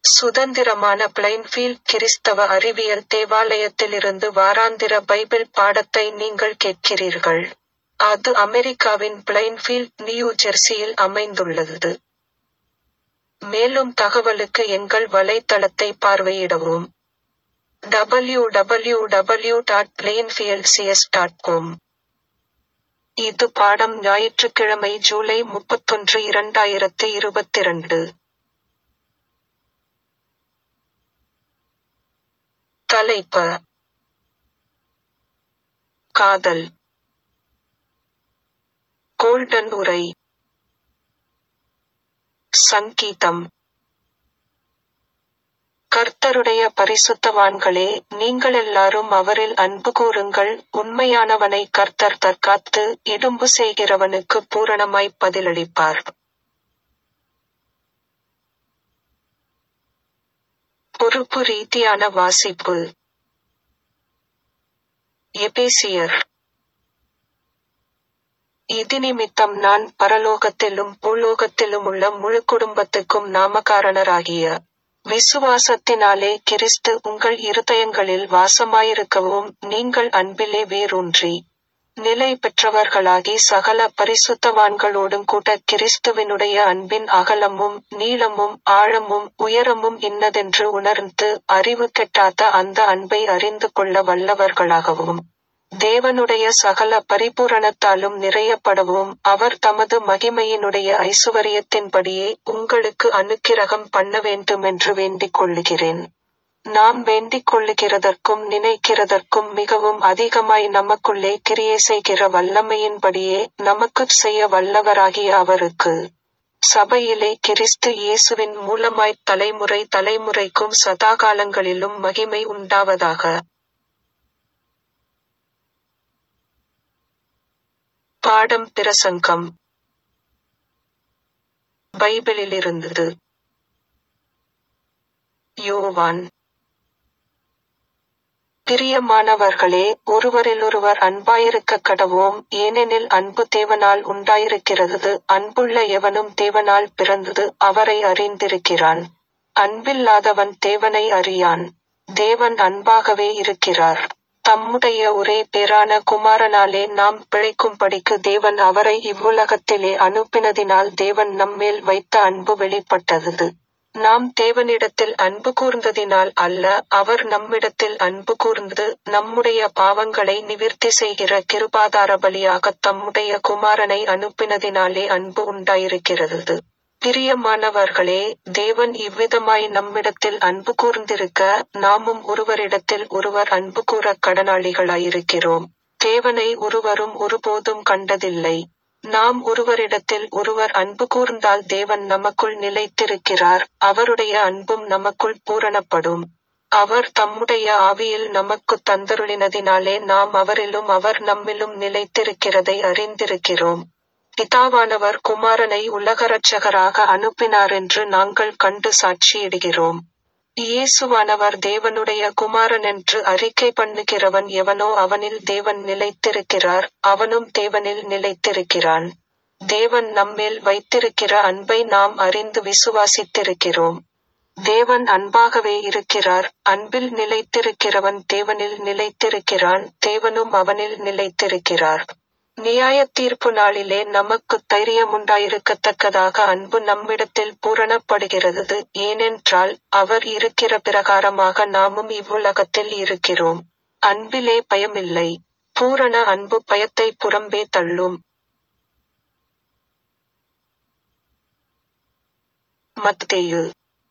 சுதந்திரமான பிளைன்ஃபீல்ட் கிறிஸ்தவ அறிவியல் தேவாலயத்திலிருந்து வாராந்திர பைபிள் பாடத்தை நீங்கள் கேட்கிறீர்கள். அது அமெரிக்காவின் பிளைன்ஃபீல்ட் நியூ ஜெர்சியில் அமைந்துள்ளது. மேலும் தகவலுக்கு எங்கள் வலைத்தளத்தை பார்வையிடவும். www.plainfieldcs.com இது பாடம் ஞாயிற்றுக்கிழமை ஜூலை முப்பத்தொன்று இரண்டாயிரத்து இருபத்திரண்டு. தலைப்ப காதல் கோல்டன் உரை சங்கீதம் கர்த்தருடைய பரிசுத்தவான்களே நீங்களெல்லாரும் அவரில் அன்பு கூருங்கள் உண்மையானவனை கர்த்தர் தற்காத்து இடும்பு செய்கிறவனுக்கு பூரணமாய்ப் பதிலளிப்பார். பொறுப்பு ரீதியான வாசிப்பு எபேசியர் இதினிமித்தம் நான் பரலோகத்திலும் பூலோகத்திலுமுள்ள முழு குடும்பத்துக்கும் நாமகாரணராகிய விசுவாசத்தினாலே கிறிஸ்து உங்கள் இருதயங்களில் வாசமாயிருக்கவும் நீங்கள் அன்பிலே வேரூன்றி நிலை பெற்றவர்களாகி சகல பரிசுத்தவான்களோடும் கூட கிறிஸ்துவினுடைய அன்பின் அகலமும் நீளமும் ஆழமும் உயரமும் இன்னதென்று உணர்ந்து அறிவு கெட்டாத அந்த அன்பை அறிந்து கொள்ள வல்லவர்களாகவும் தேவனுடைய சகல பரிபூரணத்தாலும் நிறையப்படவும் அவர் தமது மகிமையினுடைய ஐசுவரியத்தின்படியே உங்களுக்கு அனுக்கிரகம் பண்ண வேண்டுமென்று வேண்டிக் கொள்ளுகிறேன். நாம் வேண்டிக் கொள்ளுகிறதற்கும் நினைக்கிறதற்கும் மிகவும் அதிகமாய் நமக்குள்ளே கிரியை செய்கிற வல்லமையின்படியே நமக்குச் செய்ய வல்லவராகிய அவருக்கு சபையிலே கிறிஸ்து இயேசுவின் மூலமாய்த் தலைமுறை தலைமுறைக்கும் சதாகாலங்களிலும் மகிமை உண்டாவதாக. பாடம் பிரசங்கம் பைபிளிலிருந்தது யோவான் பிரியமானவர்களே ஒருவரிலொருவர் அன்பாயிருக்கக் கடவோம் ஏனெனில் அன்பு தேவனால் உண்டாயிருக்கிறது அன்புள்ள எவனும் தேவனால் பிறந்தது அவரை அறிந்திருக்கிறான். அன்பில்லாதவன் தேவனை அறியான். தேவன் அன்பாகவே இருக்கிறார். தம்முடைய ஒரே பேறான குமாரனாலே நாம் பிழைக்கும்படிக்கு தேவன் அவரை இவ்வுலகத்திலே அனுப்பினதினால் தேவன் நம்மேல் வைத்த அன்பு வெளிப்பட்டது. நாம் தேவனிடத்தில் அன்பு கூர்ந்ததினால் அல்ல அவர் நம்மிடத்தில் அன்பு கூர்ந்து நம்முடைய பாவங்களை நிவிர்த்தி செய்கிற கிருபாதார பலியாகத் தம்முடைய குமாரனை அனுப்பினதினாலே அன்பு உண்டாயிருக்கிறது. பிரியமானவர்களே தேவன் இவ்விதமாய் நம்மிடத்தில் அன்பு கூர்ந்திருக்க நாமும் ஒருவரிடத்தில் ஒருவர் அன்பு கூரக் கடனாளிகளாயிருக்கிறோம். தேவனை ஒருவரும் ஒருபோதும் கண்டதில்லை. நாம் ஒருவரிடத்தில் ஒருவர் அன்பு கூர்ந்தால் தேவன் நமக்குள் நிலைத்திருக்கிறார் அவருடைய அன்பும் நமக்குள் பூரணப்படும். அவர் தம்முடைய ஆவியில் நமக்குத் தந்தருளினதினாலே நாம் அவரிலும் அவர் நம்மிலும் நிலைத்திருக்கிறதை அறிந்திருக்கிறோம். பிதாவானவர் குமாரனை உலகரட்சகராக அனுப்பினாரென்று நாங்கள் கண்டு சாட்சியிடுகிறோம். இயேசுவானவர் தேவனுடைய குமாரனென்று அறிக்கை பண்ணுகிறவன் எவனோ அவனில் தேவன் நிலைத்திருக்கிறார் அவனும் தேவனில் நிலைத்திருக்கிறான். தேவன் நம்மேல் வைத்திருக்கிற அன்பை நாம் அறிந்து விசுவாசித்திருக்கிறோம். தேவன் அன்பாகவே இருக்கிறார் அன்பில் நிலைத்திருக்கிறவன் தேவனில் நிலைத்திருக்கிறான் தேவனும் அவனில் நிலைத்திருக்கிறார். நியாயத்தீர்ப்பு நாளிலே நமக்குத் தைரியமுண்டாயிருக்கத்தக்கதாக அன்பு நம்மிடத்தில் பூரணப்படுகிறது ஏனென்றால் அவர் இருக்கிற பிரகாரமாக நாமும் இவ்வுலகத்தில் இருக்கிறோம். அன்பிலே பயமில்லை. பூரண அன்பு பயத்தைப் புறம்பே தள்ளும். மத்தேயு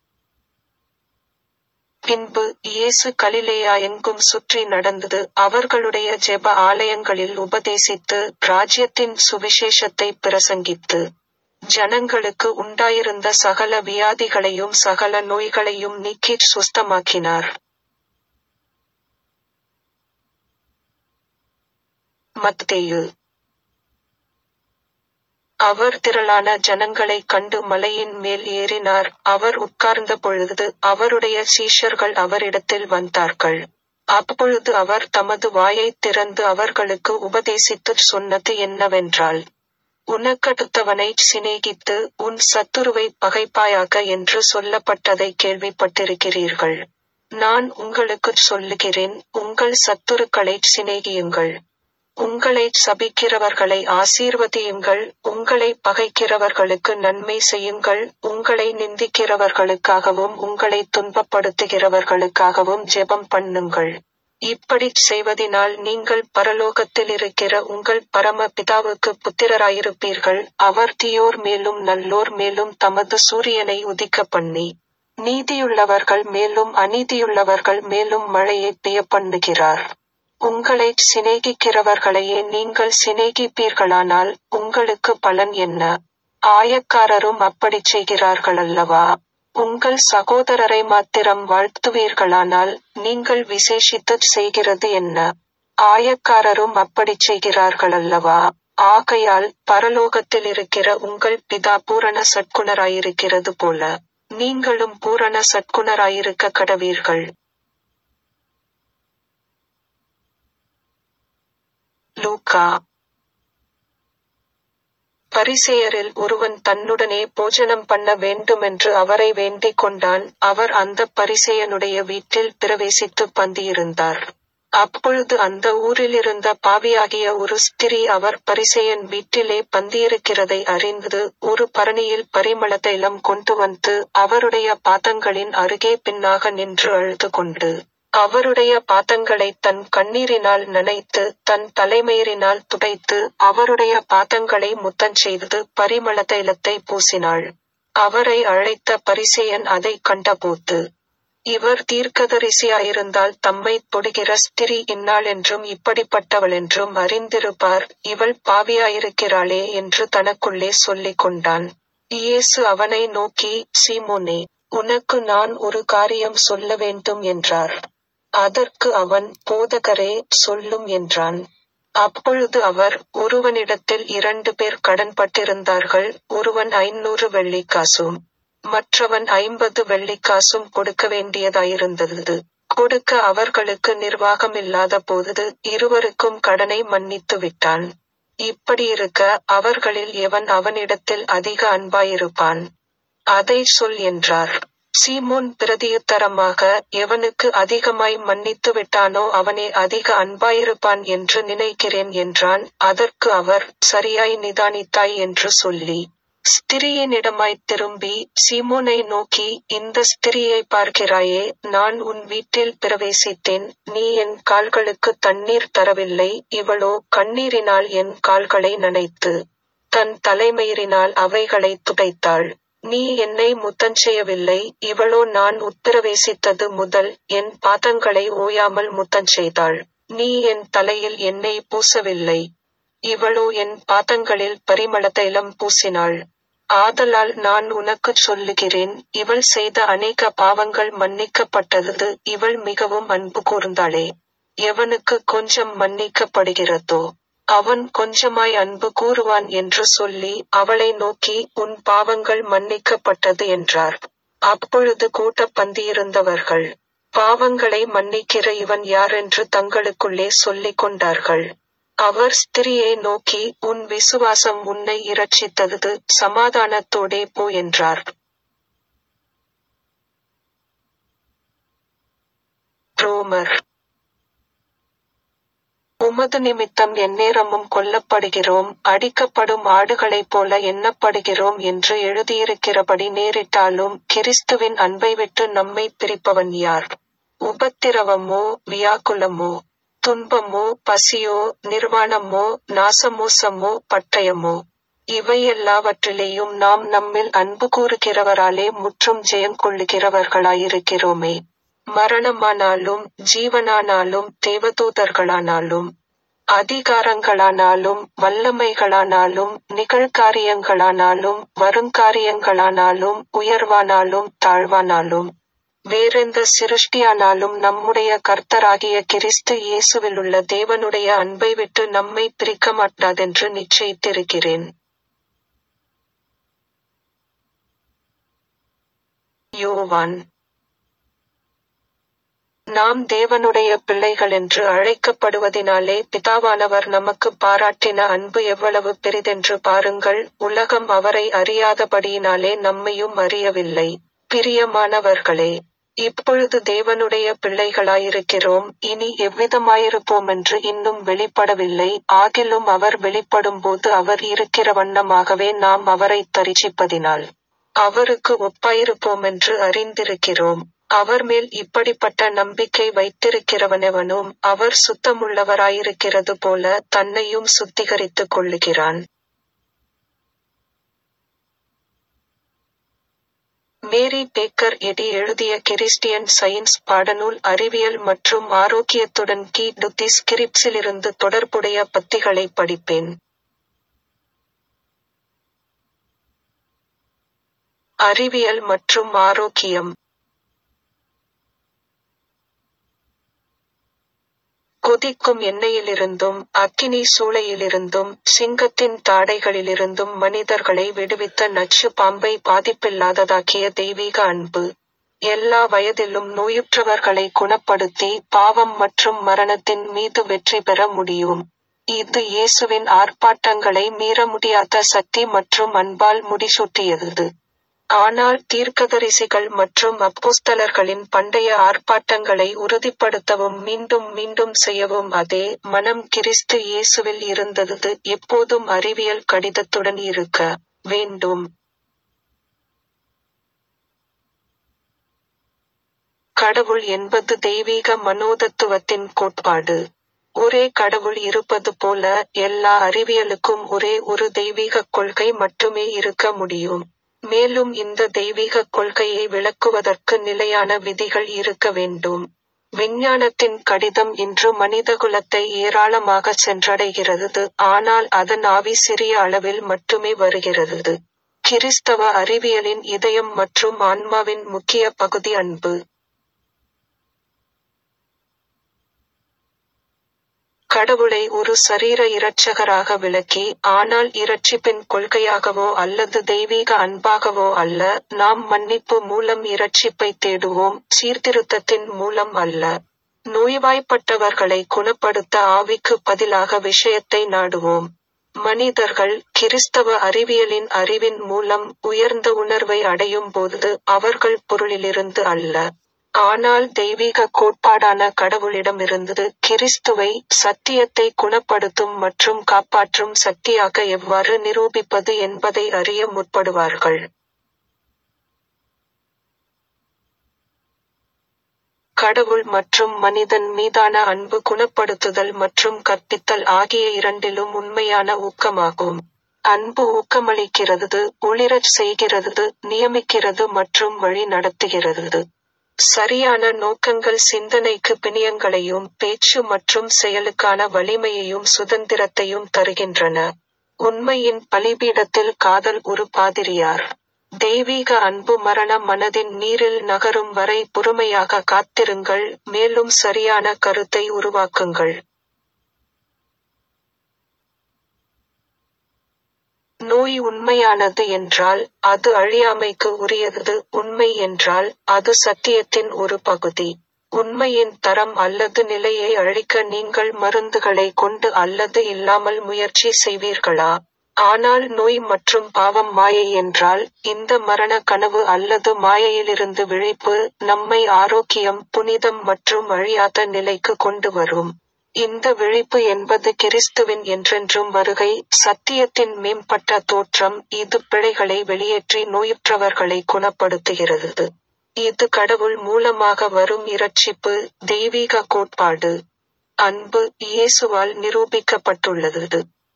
பின்பு இயேசு கலிலேயா எங்கும் சுற்றி நடந்தது அவர்களுடைய ஜெப ஆலயங்களில் உபதேசித்து ராஜ்யத்தின் சுவிசேஷத்தைப் பிரசங்கித்து ஜனங்களுக்கு உண்டாயிருந்த சகல வியாதிகளையும் சகல நோய்களையும் நீக்கிச் சுஸ்தமாக்கினார். மத்தேயு அவர் திரளான ஜனங்களைக் கண்டு மலையின் மேல் ஏறினார் அவர் உட்கார்ந்த பொழுது அவருடைய சீஷர்கள் அவரிடத்தில் வந்தார்கள். அப்பொழுது அவர் தமது வாயைத் திறந்து அவர்களுக்கு உபதேசித்துச் சொன்னது என்னவென்றால் உனக்கடுத்தவனைச் சிநேகித்து உன் சத்துருவை பகைப்பாயாக என்று சொல்லப்பட்டதை கேள்விப்பட்டிருக்கிறீர்கள் நான் உங்களுக்குச் சொல்லுகிறேன் உங்கள் சத்துருக்களைச் சிநேகியுங்கள் உங்களைச் சபிக்கிறவர்களை ஆசீர்வதியுங்கள் உங்களை பகைக்கிறவர்களுக்கு நன்மை செய்யுங்கள் உங்களை நிந்திக்கிறவர்களுக்காகவும் உங்களை துன்பப்படுத்துகிறவர்களுக்காகவும் ஜெபம் பண்ணுங்கள் இப்படிச் செய்வதினால் நீங்கள் பரலோகத்தில் இருக்கிற உங்கள் பரம பிதாவுக்கு புத்திரராயிருப்பீர்கள் அவர் தீயோர் மேலும் நல்லோர் மேலும் தமது சூரியனை உதிக்க பண்ணி நீதியுள்ளவர்கள் மேலும் அநீதியுள்ளவர்கள் மேலும் மழையை பெய்ய பண்ணுகிறார் உங்களைச் சிநேகிக்கிறவர்களையே நீங்கள் சிநேகிப்பீர்களானால் உங்களுக்கு பலன் என்ன ஆயக்காரரும் அப்படிச் செய்கிறார்கள் அல்லவா உங்கள் சகோதரரை மாத்திரம் வாழ்த்துவீர்களானால் நீங்கள் விசேஷித்துச் செய்கிறது என்ன ஆயக்காரரும் அப்படிச் செய்கிறார்கள் அல்லவா ஆகையால் பரலோகத்தில் இருக்கிற உங்கள் பிதா பூரண சட்குணராயிருக்கிறது போல நீங்களும் பூரண சட்குணராயிருக்க கடவீர்கள் லூக்கா பரிசேயரில் ஒருவன் தன்னுடனே போஜனம் பண்ண வேண்டுமென்று அவரை வேண்டிக் கொண்டான் அவர் அந்த பரிசேயனுடைய வீட்டில் பிரவேசித்து பந்தியிருந்தார் அப்பொழுது அந்த ஊரிலிருந்த பாவியாகிய ஒரு ஸ்திரீ அவர் பரிசேயன் வீட்டிலே பந்தியிருக்கிறதை அறிந்து ஒரு பரணியில் பரிமள தைலம் கொண்டு வந்து அவருடைய பாதங்களின் அருகே பின்னாக நின்று அழுது கொண்டு அவருடைய பாதங்களை தன் கண்ணீரினால் நனைத்து தன் தலைமயிரினால் துடைத்து அவருடைய பாதங்களை முத்தஞ்செய்து பரிமள தைலத்தை பூசினாள் அவரை அழைத்த பரிசேயன் அதை கண்டபோது இவர் தீர்க்கதரிசியாயிருந்தால் தம்மை தொடுகிற ஸ்திரீ இன்னாள் என்றும் இப்படிப்பட்டவள் என்றும் அறிந்திருப்பார் இவள் பாவியாயிருக்கிறாளே என்று தனக்குள்ளே சொல்லிக் கொண்டான் இயேசு அவனை நோக்கி சீமோனே உனக்கு நான் ஒரு காரியம் சொல்ல வேண்டும் என்றார் அதற்கு அவன் போதகரே சொல்லும் என்றான் அப்பொழுது அவர் ஒருவனிடத்தில் இரண்டு பேர் கடன்பட்டிருந்தார்கள் ஒருவன் ஐநூறு வெள்ளிக்காசும் மற்றவன் ஐம்பது வெள்ளிக்காசும் கொடுக்க வேண்டியதாயிருந்தது கொடுக்க அவர்களுக்கு நிர்வாகம் இல்லாத போது இருவருக்கும் கடனை மன்னித்து விட்டான் இப்படியிருக்க அவர்களில் எவன் அவனிடத்தில் அதிக அன்பாயிருப்பான் அதை சொல் என்றார் சீமோன் பிரதியுத்தரமாக எவனுக்கு அதிகமாய் மன்னித்து விட்டானோ அவனே அதிக அன்பாயிருப்பான் என்று நினைக்கிறேன் என்றான் அதற்கு அவர் சரியாய் நிதானித்தாய் என்று சொல்லி ஸ்திரியினிடமாய்த் திரும்பி சீமோனை நோக்கி இந்த ஸ்திரியை பார்க்கிறாயே நான் உன் வீட்டில் பிரவேசித்தேன் நீ என் கால்களுக்கு தண்ணீர் தரவில்லை இவளோ கண்ணீரினால் என் கால்களை நனைத்து தன் தலைமயிரினால் அவைகளை துடைத்தாள் நீ என்னை முத்தஞ்செய்யவில்லை இவளோ நான் உத்தரவேசித்தது முதல் என் பாதங்களை ஓயாமல் முத்தஞ்செய்தாள் நீ என் தலையில் எண்ணெய் பூசவில்லை இவளோ என் பாதங்களில் பரிமள தைலம் பூசினாள் ஆதலால் நான் உனக்குச் சொல்லுகிறேன் இவள் செய்த அநேக பாவங்கள் மன்னிக்கப்பட்டது இவள் மிகவும் அன்பு கூர்ந்தாளே எவனுக்கு கொஞ்சம் மன்னிக்கப்படுகிறதோ அவன் கொஞ்சமாய் அன்பு கூறுவான் என்று சொல்லி அவளை நோக்கி உன் பாவங்கள் மன்னிக்கப்பட்டது என்றார் அப்பொழுது கூட்டப் பந்தியிருந்தவர்கள் பாவங்களை மன்னிக்கிற இவன் யாரென்று தங்களுக்குள்ளே சொல்லிக் கொண்டார்கள் அவர் ஸ்திரியை நோக்கி உன் விசுவாசம் உன்னை இரட்சித்தது சமாதானத்தோடே போ என்றார் ரோமர் உமது நிமித்தம் எந்நேரமும் கொல்லப்படுகிறோம் அடிக்கப்படும் ஆடுகளைப் போல எண்ணப்படுகிறோம் என்று எழுதியிருக்கிறபடி நேரிட்டாலும் கிறிஸ்துவின் அன்பை விட்டு நம்மை பிரிப்பவன் யார் உபத்திரவமோ வியாக்குலமோ துன்பமோ பசியோ நிர்வாணமோ நாசமோசமோ பட்டயமோ இவையெல்லாவற்றிலேயும் நாம் நம்மில் அன்பு கூறுகிறவராலே முற்றும் ஜெயம் கொள்ளுகிறவர்களாயிருக்கிறோமே மரணமானாலும் ஜீவனானாலும் தேவதூதர்களானாலும் அதிகாரங்களானாலும் வல்லமைகளானாலும் நிகழ்காரியங்களானாலும் வருங்காரியங்களானாலும் உயர்வானாலும் தாழ்வானாலும் வேறெந்த சிருஷ்டியானாலும் நம்முடைய கர்த்தராகிய கிறிஸ்து இயேசுவிலுள்ள தேவனுடைய அன்பை விட்டு நம்மை பிரிக்க மாட்டாதென்று நிச்சயித்திருக்கிறேன் யோவான் நாம் தேவனுடைய பிள்ளைகள் என்று அழைக்கப்படுவதினாலே பிதாவானவர் நமக்கு பாராட்டின அன்பு எவ்வளவு பெரிதென்று பாருங்கள் உலகம் அவரை அறியாதபடியினாலே நம்மையும் அறியவில்லை பிரியமானவர்களே இப்பொழுது தேவனுடைய பிள்ளைகளாயிருக்கிறோம் இனி எவ்விதமாயிருப்போமென்று இன்னும் வெளிப்படவில்லை ஆகிலும் அவர் வெளிப்படும்போது அவர் இருக்கிற வண்ணமாகவே நாம் அவரை தரிசிப்பதினால் அவருக்கு ஒப்பாயிருப்போமென்று அறிந்திருக்கிறோம் அவர் மேல் இப்படிப்பட்ட நம்பிக்கை வைத்திருக்கிறவனெவனும் அவர் சுத்தமுள்ளவராயிருக்கிறது போல தன்னையும் சுத்திகரித்துக் கொள்ளுகிறான் மேரி பேக்கர் எடி எழுதிய கிறிஸ்டியன் சயின்ஸ் பாடநூல் அறிவியல் மற்றும் ஆரோக்கியத்துடன் கி டுத்தி ஸ்கிரிப்ஸிலிருந்து தொடர்புடைய பத்திகளை படிப்பேன் அறிவியல் மற்றும் ஆரோக்கியம் கொதிக்கும் எண்ணெயிலிருந்தும் அக்கினி சூளையிலிருந்தும் சிங்கத்தின் தாடைகளிலிருந்தும் மனிதர்களை விடுவித்த நச்சு பாம்பை பாதிப்பில்லாததாக்கிய தெய்வீக அன்பு எல்லா வயதிலும் நோயுற்றவர்களை குணப்படுத்தி பாவம் மற்றும் மரணத்தின் மீது வெற்றி பெற முடியும் இது இயேசுவின் ஆர்ப்பாட்டங்களை மீற முடியாத சக்தி மற்றும் அன்பால் முடிசூட்டியது ஆனால் தீர்க்கதரிசிகள் மற்றும் அப்போஸ்தலர்களின் பண்டைய ஆர்ப்பாட்டங்களை உறுதிப்படுத்தவும் மீண்டும் மீண்டும் செய்யவும் அதே மனம் கிறிஸ்து இயேசுவில் இருந்தது எப்போதும் அறிவியல் கடிதத்துடன் இருக்க வேண்டும் கடவுள் என்பது தெய்வீக மனோதத்துவத்தின் கோட்பாடு ஒரே கடவுள் இருப்பது போல எல்லா அறிவியலுக்கும் ஒரே ஒரு தெய்வீக கொள்கை மட்டுமே இருக்க முடியும் மேலும் இந்த தெய்வீக கொள்கையை விளக்குவதற்கு நிலையான விதிகள் இருக்க வேண்டும் விஞ்ஞானத்தின் கடிதம் இன்று மனிதகுலத்தை ஏராளமாக சென்றடைகிறது ஆனால் அதன் ஆவி சிறிய அளவில் மட்டுமே வருகிறது கிறிஸ்தவ அறிவியலின் இதயம் மற்றும் ஆன்மாவின் முக்கிய பகுதி அன்பு கடவுளை ஒரு சரீர இரட்சகராக விளக்கி ஆனால் இரட்சிப்பின் கொள்கையாகவோ அல்லது தெய்வீக அன்பாகவோ அல்ல நாம் மன்னிப்பு மூலம் இரட்சிப்பை தேடுவோம் சீர்திருத்தத்தின் மூலம் அல்ல நோய்வாய்ப்பட்டவர்களை குணப்படுத்த ஆவிக்கு பதிலாக விஷயத்தை நாடுவோம் மனிதர்கள் கிறிஸ்தவ அறிவியலின் அறிவின் மூலம் உயர்ந்த உணர்வை அடையும் போது அவர்கள் பொருளிலிருந்து அல்ல ஆனால் தெய்வீக கோட்பாடான கடவுளிடமிருந்து கிறிஸ்துவை சத்தியத்தை குணப்படுத்தும் மற்றும் காப்பாற்றும் சக்தியாக எவ்வாறு நிரூபிப்பது என்பதை அறிய முற்படுவார்கள் கடவுள் மற்றும் மனிதன் மீதான அன்பு குணப்படுத்துதல் மற்றும் கற்பித்தல் ஆகிய இரண்டிலும் உண்மையான ஊக்கமாகும் அன்பு ஊக்கமளிக்கிறது ஒளிரச் செய்கிறது நியமிக்கிறது மற்றும் வழி நடத்துகிறது சரியான நோக்கங்கள் சிந்தனைக்கு பிணியங்களையும் பேச்சு மற்றும் செயலுக்கான வலிமையையும் சுதந்திரத்தையும் தருகின்றன உண்மையின் பலிபீடத்தில் காதல் ஒரு பாதிரியார் தெய்வீக அன்பு மரண மனதின் நீரில் நகரும் வரை பொறுமையாக காத்திருங்கள் மேலும் சரியான கருத்தை உருவாக்குங்கள் நோய் உண்மையானது என்றால் அது அழியாமைக்கு உரியது உண்மை என்றால் அது சத்தியத்தின் ஒரு பகுதி உண்மையின் தரம் அல்லது நிலையை அழிக்க நீங்கள் மருந்துகளை கொண்டு அல்லது இல்லாமல் முயற்சி செய்வீர்களா ஆனால் நோய் மற்றும் பாவம் மாயை என்றால் இந்த மரண கனவு அல்லது மாயையிலிருந்து விழிப்பு நம்மை ஆரோக்கியம் புனிதம் மற்றும் அழியாத நிலைக்கு கொண்டு வரும் இந்த விழிப்பு என்பது கிறிஸ்துவின் என்றென்றும் வருகை சத்தியத்தின் மேம்பட்ட தோற்றம் இது பிழைகளை வெளியேற்றி நோயுற்றவர்களை குணப்படுத்துகிறது இது கடவுள் மூலமாக வரும் இரட்சிப்பு தெய்வீக கோட்பாடு அன்பு இயேசுவால் நிரூபிக்கப்பட்டுள்ளது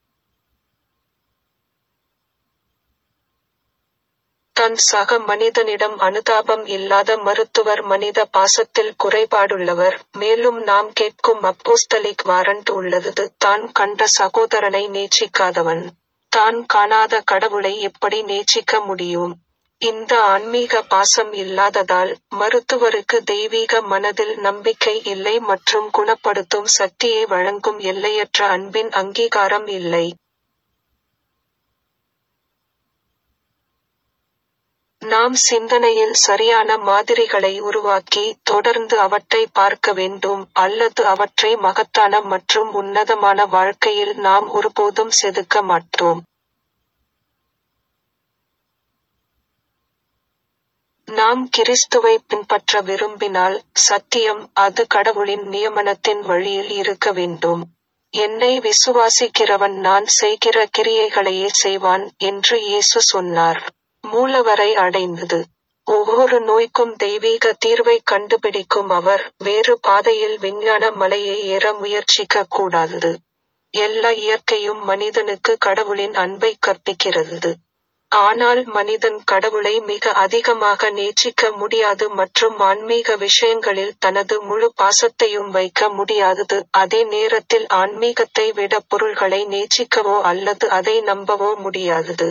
தன் சக மனிதனிடம் அனுதாபம் இல்லாத மருத்துவர் மனித பாசத்தில் குறைபாடுள்ளவர் மேலும் நாம் கேட்கும் அப்போஸ்தலிக் வாரண்ட் உள்ளது தான் கண்ட சகோதரனை நேசிக்காதவன் தான் காணாத கடவுளை எப்படி நேசிக்க முடியும் இந்த ஆன்மீக பாசம் இல்லாததால் மருத்துவருக்கு தெய்வீக மனதில் நம்பிக்கை இல்லை மற்றும் குணப்படுத்தும் சக்தியை வழங்கும் எல்லையற்ற அன்பின் அங்கீகாரம் இல்லை நாம் சிந்தனையில் சரியான மாதிரிகளை உருவாக்கி தொடர்ந்து அவற்றை பார்க்க வேண்டும் அல்லது அவற்றை மகத்தான மற்றும் உன்னதமான வாழ்க்கையில் நாம் ஒருபோதும் செதுக்க மாட்டோம் நாம் கிறிஸ்துவை பின்பற்ற விரும்பினால் சத்தியம் அது கடவுளின் நியமனத்தின் வழியில் இருக்க வேண்டும் என்னை விசுவாசிக்கிறவன் நான் செய்கிற கிரியைகளையே செய்வான் என்று இயேசு சொன்னார் மூலவரை அடைந்தது ஒவ்வொரு நோய்க்கும் தெய்வீக தீர்வை கண்டுபிடிக்கும் அவர் வேறு பாதையில் விஞ்ஞான மலையை ஏற முயற்சிக்க கூடாது எல்லா இயற்கையும் மனிதனுக்கு கடவுளின் அன்பை கற்பிக்கிறது ஆனால் மனிதன் கடவுளை மிக அதிகமாக நேசிக்க முடியாது மற்றும் ஆன்மீக விஷயங்களில் தனது முழு பாசத்தையும் வைக்க முடியாதது அதே நேரத்தில் ஆன்மீகத்தை விட பொருள்களை நேசிக்கவோ அல்லது அதை நம்பவோ முடியாதது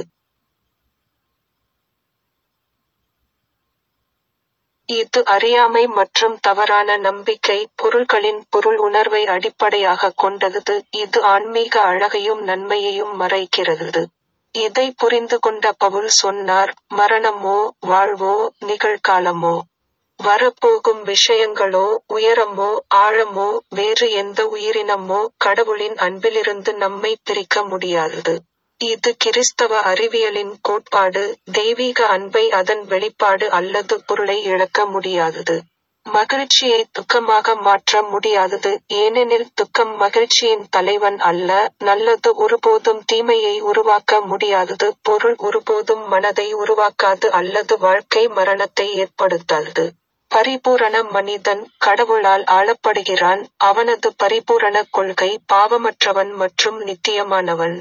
இது அறியாமை மற்றும் தவறான நம்பிக்கை பொருள்களின் பொருள் உணர்வை அடிப்படையாக கொண்டது இது ஆன்மீக அழகையும் நன்மையையும் மறைக்கிறது இதை புரிந்து கொண்ட பவுல் சொன்னார் மரணமோ வாழ்வோ நிகழ்காலமோ வரப்போகும் விஷயங்களோ உயரமோ ஆழமோ வேறு எந்த உயிரினமோ கடவுளின் அன்பிலிருந்து நம்மை பிரிக்க முடியாதது இது கிறிஸ்தவ அறிவியலின் கோட்பாடு தெய்வீக அன்பை அதன் வெளிப்பாடு அல்லது பொருளை இழக்க முடியாதது மகிழ்ச்சியை துக்கமாக மாற்ற முடியாதது ஏனெனில் துக்கம் மகிழ்ச்சியின் தலைவன் அல்ல நல்லது ஒருபோதும் தீமையை உருவாக்க முடியாதது பொருள் ஒருபோதும் மனதை உருவாக்காது அல்லது வாழ்க்கை மரணத்தை ஏற்படுத்தாது பரிபூரண மனிதன் கடவுளால் ஆளப்படுகிறான் அவனது பரிபூரண கொள்கை பாவமற்றவன் மற்றும் நித்தியமானவன்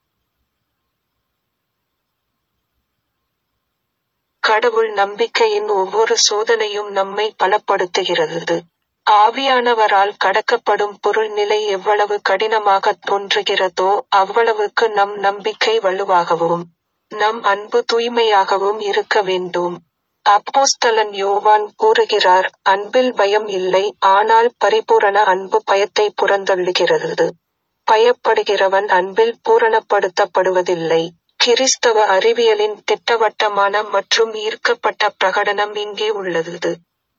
கடவுள் நம்பிக்கையின் ஒவ்வொரு சோதனையும் நம்மை பலப்படுத்துகிறது ஆவியானவரால் கடக்கப்படும் பொருள் நிலை எவ்வளவு கடினமாக தோன்றுகிறதோ அவ்வளவுக்கு நம் நம்பிக்கை வலுவாகவும் நம் அன்பு தூய்மையாகவும் இருக்க வேண்டும் அப்போஸ்தலன் யோவான் கூறுகிறார் அன்பில் பயம் இல்லை ஆனால் பரிபூரண அன்பு பயத்தை புறந்தள்ளுகிறது பயப்படுகிறவன் அன்பில் பூரணப்படுத்தப்படுவதில்லை கிறிஸ்தவ அறிவியலின் திட்டவட்டமான மற்றும் ஈர்க்கப்பட்ட பிரகடனம் இங்கே உள்ளது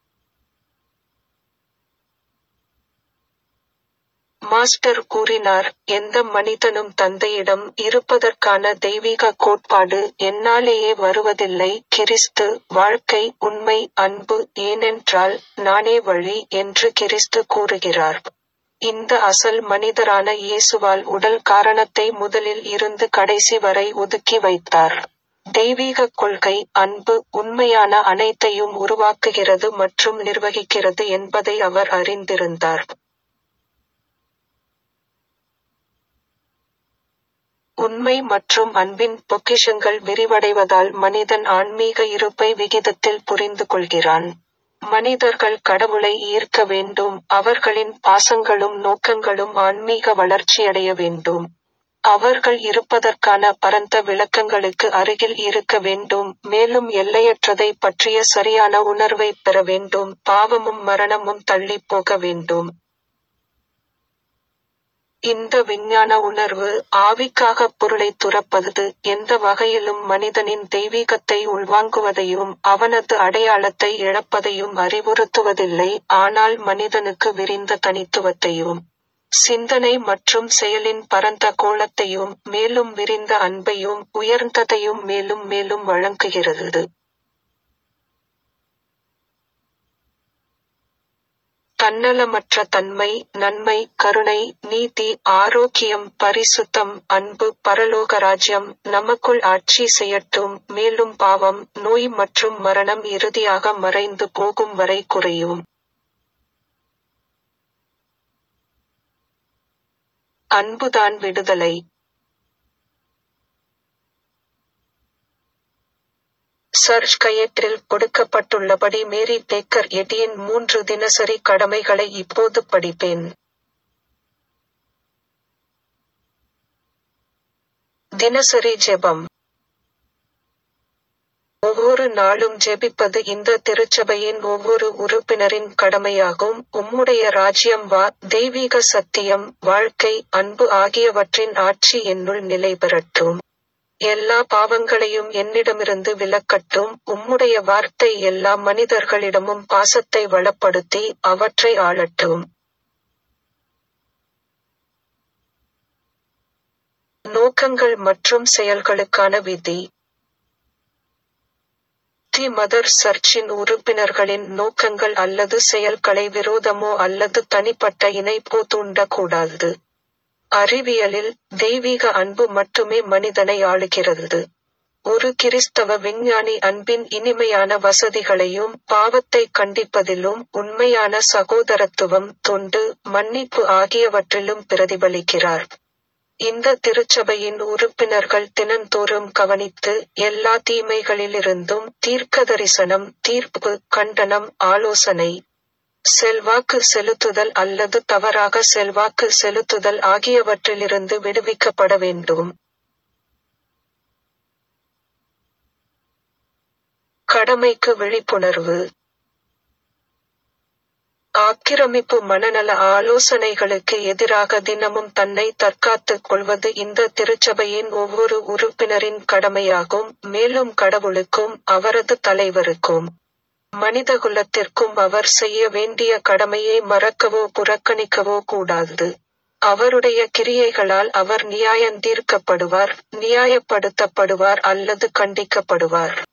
மாஸ்டர் கூறினார் எந்த மனிதனும் தந்தையிடம் இருப்பதற்கான தெய்வீக கோட்பாடு என்னாலேயே வருவதில்லை கிறிஸ்து வாழ்க்கை உண்மை அன்பு ஏனென்றால் நானே வழி என்று கிறிஸ்து கூறுகிறார் இந்த அசல் மனிதரான இயேசுவால் உடல் காரணத்தை முதலில் இருந்து கடைசி வரை ஒதுக்கி வைத்தார் தெய்வீக கொள்கை அன்பு உண்மையான அனைத்தையும் உருவாக்குகிறது மற்றும் நிர்வகிக்கிறது என்பதை அவர் அறிந்திருந்தார் உண்மை மற்றும் அன்பின் பொக்கிஷங்கள் விரிவடைவதால் மனிதன் ஆன்மீக இருப்பை விகிதத்தில் புரிந்து கொள்கிறான் மனிதர்கள் கடவுளை ஈர்க்க வேண்டும் அவர்களின் பாசங்களும் நோக்கங்களும் ஆன்மீக வளர்ச்சியடைய வேண்டும் அவர்கள் இருப்பதற்கான பரந்த விளக்கங்களுக்கு அருகில் இருக்க வேண்டும் மேலும் எல்லையற்றதை பற்றிய சரியான உணர்வை பெற வேண்டும் பாவமும் மரணமும் தள்ளி போக வேண்டும் இந்த விஞ்ஞான உணர்வு ஆவிக்காக பொருளை துறப்பது எந்த வகையிலும் மனிதனின் தெய்வீகத்தை உள்வாங்குவதையும் அவனது அடையாளத்தை இழப்பதையும் அறிவுறுத்துவதில்லை ஆனால் மனிதனுக்கு விரிந்த தனித்துவத்தையும் சிந்தனை மற்றும் செயலின் பரந்த கோலத்தையும் மேலும் விரிந்த அன்பையும் உயர்ந்ததையும் மேலும் மேலும் வழங்குகிறது தன்னலமற்ற தன்மை நன்மை கருணை நீதி ஆரோக்கியம் பரிசுத்தம் அன்பு பரலோக ராஜ்யம் நமக்குள் ஆட்சி செய்யட்டும் மேலும் பாவம் நோய் மற்றும் மரணம் இறுதியாக மறைந்து போகும் வரை குறையும் அன்புதான் விடுதலை சர்ச் கையேட்டில் கொடுக்கப்பட்டுள்ளபடி மேரி டேக்கர் எட்டியின் மூன்று தினசரி கடமைகளை இப்போது படிப்பேன் தினசரி ஜெபம் ஒவ்வொரு நாளும் ஜெபிப்பது இந்த திருச்சபையின் ஒவ்வொரு உறுப்பினரின் கடமையாகும் உம்முடைய ராஜ்யம் வா தெய்வீக சத்தியம் வாழ்க்கை அன்பு ஆகியவற்றின் ஆட்சி என்னுள் நிலை பெறட்டும் எல்லா பாவங்களையும் என்னிடமிருந்து விலக்கட்டும் உம்முடைய வார்த்தை எல்லா மனிதர்களிடமும் பாசத்தை வளப்படுத்தி அவற்றை ஆளட்டும் நோக்கங்கள் மற்றும் செயல்களுக்கான விதி தி மதர் சர்ச்சின் உறுப்பினர்களின் நோக்கங்கள் அல்லது செயல்களை விரோதமோ அல்லது தனிப்பட்ட இணைப்போ தூண்டக்கூடாது அறிவியலில் தெய்வீக அன்பு மட்டுமே மனிதனை ஆளுகிறது ஒரு கிறிஸ்தவ விஞ்ஞானி அன்பின் இனிமையான வசதிகளையும் பாவத்தை கண்டிப்பதிலும் உண்மையான சகோதரத்துவம் தொண்டு மன்னிப்பு ஆகியவற்றிலும் பிரதிபலிக்கிறார் இந்த திருச்சபையின் உறுப்பினர்கள் தினந்தோறும் கவனித்து எல்லா தீமைகளிலிருந்தும் தீர்க்கதரிசனம் தீர்ப்பு கண்டனம் ஆலோசனை செல்வாக்கு செலுத்துதல் அல்லது தவறாக செல்வாக்கு செலுத்துதல் ஆகியவற்றிலிருந்து விடுவிக்கப்பட வேண்டும் கடமைக்கு விழிப்புணர்வு ஆக்கிரமிப்பு மனநல ஆலோசனைகளுக்கு எதிராக தினமும் தன்னை தற்காத்துக் கொள்வது இந்த திருச்சபையின் ஒவ்வொரு உறுப்பினரின் கடமையாகும் மேலும் கடவுளுக்கும் அவரது தலைவருக்கும் மனிதகுலத்திற்கும் அவர் செய்ய வேண்டிய கடமையை மறக்கவோ புறக்கணிக்கவோ கூடாது அவருடைய கிரியைகளால் அவர் நியாயந்தீர்க்கப்படுவார் நியாயப்படுத்தப்படுவார் அல்லது கண்டிக்கப்படுவார்